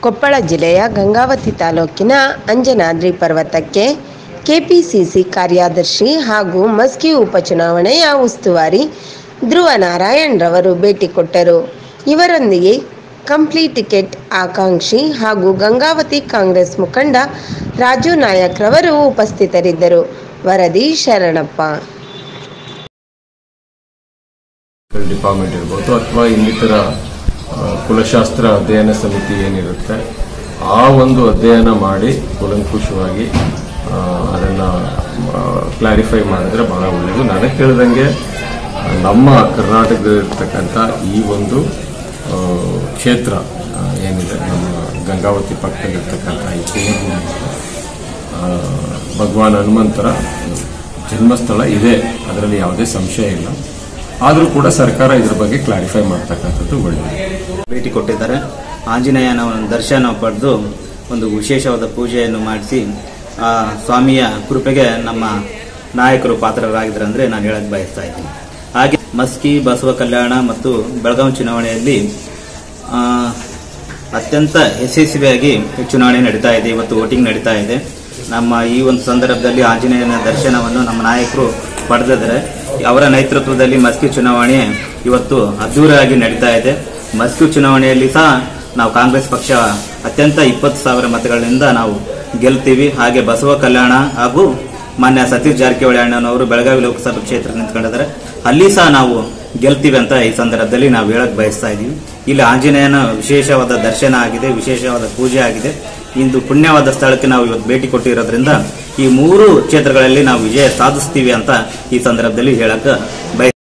ಕೊಪ್ಪಳ ಜಿಲ್ಲೆಯ ಗಂಗಾವತಿ ತಾಲೂಕಿನ ಅಂಜನಾದ್ರಿ ಪರ್ವತಕ್ಕೆ ಕೆಪಿಸಿಸಿ ಕಾರ್ಯದರ್ಶಿ ಹಾಗೂ ಮಸ್ಕಿ ಉಪಚುನಾವಣೆಯ ಉಸ್ತುವಾರಿ ಧ್ರುವ ನಾರಾಯಣ್ ರವರು ಭೇಟಿ ಕೊಟ್ಟರು ಇವರೊಂದಿಗೆ ಕಂಪ್ಲೀಟ್ ಟಿಕೆಟ್ ಆಕಾಂಕ್ಷಿ ಹಾಗೂ ಗಂಗಾವತಿ ಕಾಂಗ್ರೆಸ್ ಮುಖಂಡ ರಾಜು ನಾಯಕ್ ರವರು ಉಪಸ್ಥಿತರಿದ್ದರು ವರದಿ ಶರಣಪ್ಪ ಡಿಪಾರ್ಟ್ಮೆಂಟ್ ಇರ್ಬೋದು ಅಥವಾ ಇನ್ನಿತರ ಆ, ಕುಲಶಾಸ್ತ್ರ ಅಧ್ಯಯನ ಸಮಿತಿ ಏನಿರುತ್ತೆ ಆ ಒಂದು ಅಧ್ಯಯನ ಮಾಡಿ ಕೂಲಂಕುಷವಾಗಿ ಆ, ಅದನ್ನ ಕ್ಲಾರಿಫೈ ಮಾಡಿದ್ರೆ ಬಹಳ ಒಳ್ಳೆಯದು ನನಗೆ ಕೇಳಿದಂಗೆ ಆ, ನಮ್ಮ ಕರ್ನಾಟಕದಲ್ಲಿರ್ತಕ್ಕಂಥ ಈ ಒಂದು ಆ, ಕ್ಷೇತ್ರ ಆ, ಏನಿದೆ ನಮ್ಮ ಗಂಗಾವತಿ ಪಕ್ಕದಲ್ಲಿರ್ತಕ್ಕಂಥ ಈ ಕುಣಿಗೂರು ಆ, ಭಗವಾನ್ ಹನುಮಂತರ ಜನ್ಮಸ್ಥಳ ಇದೆ ಅದರಲ್ಲಿ ಯಾವುದೇ ಸಂಶಯ ಇಲ್ಲ ಆದರೂ ಕೂಡ ಸರ್ಕಾರ ಇದ್ರ ಬಗ್ಗೆ ಕ್ಲಾರಿಫೈ ಮಾಡ್ತಕ್ಕಂಥದ್ದು ಒಳ್ಳೆಯದು ಭೇಟಿ ಕೊಟ್ಟಿದ್ದಾರೆ ಆಂಜನೇಯನ ಒಂದು ದರ್ಶನ ಪಡೆದು ಒಂದು ವಿಶೇಷವಾದ ಪೂಜೆಯನ್ನು ಮಾಡಿಸಿ ಆ ಸ್ವಾಮಿಯ ಕೃಪೆಗೆ ನಮ್ಮ ನಾಯಕರು ಪಾತ್ರರಾಗಿದ್ದಾರೆ ಅಂದ್ರೆ ನಾನು ಹೇಳಕ್ ಬಯಸ್ತಾ ಇದ್ದೀನಿ ಹಾಗೆ ಮಸ್ಕಿ ಬಸವ ಕಲ್ಯಾಣ ಮತ್ತು ಬೆಳಗಾವಿ ಚುನಾವಣೆಯಲ್ಲಿ ಆ, ಅತ್ಯಂತ ಯಶಸ್ವಿಯಾಗಿ ಚುನಾವಣೆ ನಡೀತಾ ಇದೆ ಇವತ್ತು ವೋಟಿಂಗ್ ನಡೀತಾ ಇದೆ ನಮ್ಮ ಈ ಒಂದು ಸಂದರ್ಭದಲ್ಲಿ ಆಂಜನೇಯನ ದರ್ಶನವನ್ನು ನಮ್ಮ ನಾಯಕರು ಪಡೆದಿದ್ದಾರೆ ಅವರ ನೇತೃತ್ವದಲ್ಲಿ ಮಸ್ಕಿ ಚುನಾವಣೆ ಇವತ್ತು ಅದ್ದೂರಿಯಾಗಿ ನಡೀತಾ ಇದೆ ಮಸ್ಕಿ ಚುನಾವಣೆಯಲ್ಲಿ ಸಹ ನಾವು ಕಾಂಗ್ರೆಸ್ ಪಕ್ಷ ಅತ್ಯಂತ ಇಪ್ಪತ್ತು ಸಾವಿರ ಮತಗಳಿಂದ ನಾವು ಗೆಲ್ತೀವಿ ಹಾಗೆ ಬಸವ ಕಲ್ಯಾಣ ಹಾಗೂ ಮಾನ್ಯ ಸತೀಶ್ ಜಾರಕಿಹೊಳಿ ಅಣ್ಣನವರು ಬೆಳಗಾವಿ ಲೋಕಸಭಾ ಕ್ಷೇತ್ರ ನಿಂತ್ಕೊಂಡಿದ್ದಾರೆ ಅಲ್ಲಿ ಸಹ ನಾವು ಗೆಲ್ತೀವಿ ಅಂತ ಈ ಸಂದರ್ಭದಲ್ಲಿ ನಾವು ಹೇಳಕ್ ಬಯಸ್ತಾ ಇದ್ದೀವಿ ಇಲ್ಲಿ ಆಂಜನೇಯನ ವಿಶೇಷವಾದ ದರ್ಶನ ಆಗಿದೆ ವಿಶೇಷವಾದ ಪೂಜೆ ಆಗಿದೆ ಇಂದು ಪುಣ್ಯವಾದ ಸ್ಥಳಕ್ಕೆ ನಾವು ಇವತ್ತು ಭೇಟಿ ಕೊಟ್ಟಿರೋದ್ರಿಂದ ಈ ಮೂರು ಕ್ಷೇತ್ರಗಳಲ್ಲಿ ನಾವು ವಿಜಯ ಸಾಧಿಸ್ತೀವಿ ಅಂತ ಈ ಸಂದರ್ಭದಲ್ಲಿ ಹೇಳಕ್ ಬಯಸ್ತಾ